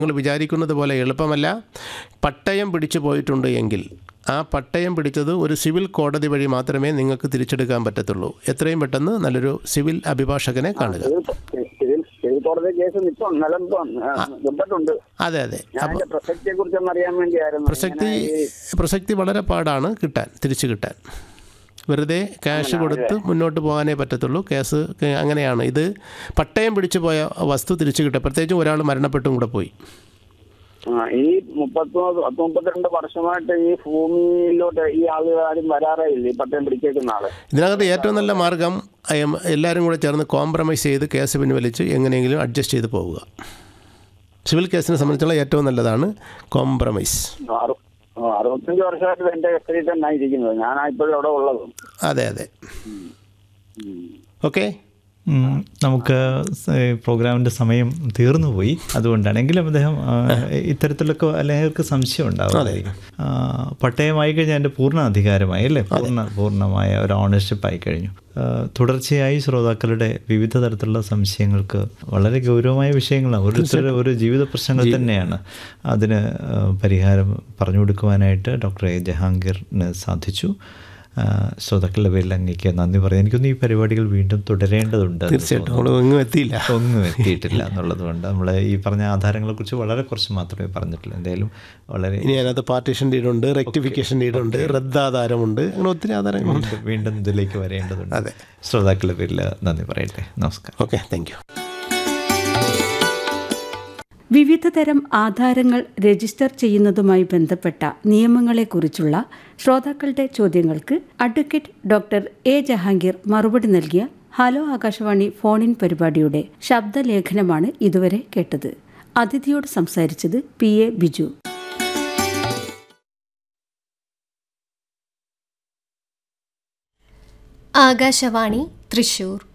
നിങ്ങൾ വിചാരിക്കുന്നത് പോലെ എളുപ്പമല്ല പട്ടയം പിടിച്ചു പോയിട്ടുണ്ട് എങ്കിൽ ആ പട്ടയം പിടിച്ചത് ഒരു സിവിൽ കോടതി വഴി മാത്രമേ നിങ്ങൾക്ക് തിരിച്ചെടുക്കാൻ പറ്റത്തുള്ളൂ എത്രയും പെട്ടെന്ന് നല്ലൊരു സിവിൽ അഭിഭാഷകനെ കാണുക സിവിൽ സിവിൽ സിവിൽ കോടതി കേസ് ഇപ്പം നിലനിൽപ്പം ബന്ധപ്പെട്ടുണ്ട് അതെ അതെ ഞാൻ അതിന്റെ പ്രസക്തിയെ കുറിച്ചൊന്ന് അറിയാൻ വേണ്ടിയായിരുന്നു പ്രസക്തി ഇങ്ങനെ ഈ- പ്രസക്തി വളരെ പാടാണ് കിട്ടാൻ തിരിച്ചു കിട്ടാൻ വെറുതെ ക്യാഷ് കൊടുത്ത് മുന്നോട്ട് പോകാനേ പറ്റത്തുള്ളൂ കേസ് ക- അങ്ങനെയാണ് ഇത് പട്ടയം പിടിച്ചു പോയ വസ്തു തിരിച്ചു കിട്ടുക പ്രത്യേകിച്ചും ഒരാൾ മരണപ്പെട്ടും കൂടെ പോയി ആ, ഈ മുപ്പത്തൊന്ന് പത്ത് മുപ്പത്തിരണ്ട് വർഷമായിട്ട് ഈ ഭൂമിയിലോട്ട് ഈ ആളുകൾ ആരും വരാറേ ഇല്ല ഈ പട്ടയം പിടിച്ചേക്കുന്ന ആള് ഇതിനകത്ത് ഏറ്റവും നല്ല മാർഗം അയം- എല്ലാവരും കൂടെ ചേർന്ന് കോംപ്രമൈസ് ചെയ്ത് കേസ് പിൻവലിച്ച് എങ്ങനെയെങ്കിലും അഡ്ജസ്റ്റ് ചെയ്ത് പോവുക സിവിൽ കേസിനെ സംബന്ധിച്ചുള്ള ഏറ്റവും നല്ലതാണ് കോംപ്രമൈസ് അറു- ആ, അറുപത്തഞ്ച് വർഷമായിട്ട് എന്റെ കസ്റ്റഡിയിൽ തന്നെ ഇരിക്കുന്നത് ഞാൻ ഇപ്പോഴും അവിടെ ഉള്ളത് അതെ അതെ ഓക്കെ ഉം, നമുക്ക് സ- പ്രോഗ്രാമിൻ്റെ സമയം തീർന്നു പോയി അതുകൊണ്ടാണെങ്കിലും അദ്ദേഹം ആ, ഇത്തരത്തിലൊക്കെ അല്ലെങ്കിൽ സംശയം ഉണ്ടാവും ആ, പട്ടയമായി കഴിഞ്ഞാൽ എൻ്റെ പൂർണ്ണ അധികാരമായി അല്ലേ പൂർണ്ണ പൂർണ്ണമായ ഒരു ഓണർഷിപ്പ് ആയി കഴിഞ്ഞു ആ, തുടർച്ചയായി ശ്രോതാക്കളുടെ വിവിധ തരത്തിലുള്ള സംശയങ്ങൾക്ക് വളരെ ഗൗരവമായ വിഷയങ്ങളാണ് ഓരോരുത്തരുടെ ഒരു ജീവിത പ്രശ്നങ്ങൾ തന്നെയാണ് അതിന് ആ, പരിഹാരം പറഞ്ഞു കൊടുക്കുവാനായിട്ട് ഡോക്ടർ എ ജഹാംഗീറിന് സാധിച്ചു ആ, ശ്രോതാക്കളുടെ പേരിൽ അങ്ങേക്ക് നന്ദി പറയാം എനിക്കൊന്ന് ഈ പരിപാടികൾ വീണ്ടും തുടരേണ്ടതുണ്ട് എന്ന് തീർച്ചയായിട്ടും നമ്മൾ ഒന്നും എത്തിയില്ല ഒന്നും എത്തിയിട്ടില്ല എന്നുള്ളത് കൊണ്ട് നമ്മൾ ഈ പറഞ്ഞ ആധാരങ്ങളെക്കുറിച്ച് വളരെ കുറച്ച് മാത്രമേ പറഞ്ഞിട്ടുള്ളൂ എന്തായാലും വളരെ ഇനി അതിനകത്ത് പാർട്ടീഷൻ ഡീഡുണ്ട് റെക്ടിഫിക്കേഷൻ ഡീഡുണ്ട് റദ്ദാധാരമുണ്ട് അങ്ങനെ ഒത്തിരി ആധാരങ്ങളുണ്ട് വീണ്ടും വീണ്ടും ഇതിലേക്ക് വരേണ്ടതുണ്ട് അതെ. ശ്രോതാക്കളുടെ പേരിൽ നന്ദി പറയട്ടെ നമസ്കാരം ഓക്കെ താങ്ക് യു വിവിധ തരം ആധാരങ്ങൾ രജിസ്റ്റർ ചെയ്യുന്നതുമായി ബന്ധപ്പെട്ട നിയമങ്ങളെക്കുറിച്ചുള്ള ശ്രോതാക്കളുടെ ചോദ്യങ്ങൾക്ക് അഡ്വക്കേറ്റ് ഡോക്ടർ എ ജഹാംഗീർ മറുപടി നൽകിയ ഹലോ ആകാശവാണി ഫോണിൻ പരിപാടിയുടെ ശബ്ദലേഖനമാണ് ഇതുവരെ കേട്ടത് അതിഥിയോട് സംസാരിച്ചത് പി എ ബിജു ആകാശവാണി തൃശൂർ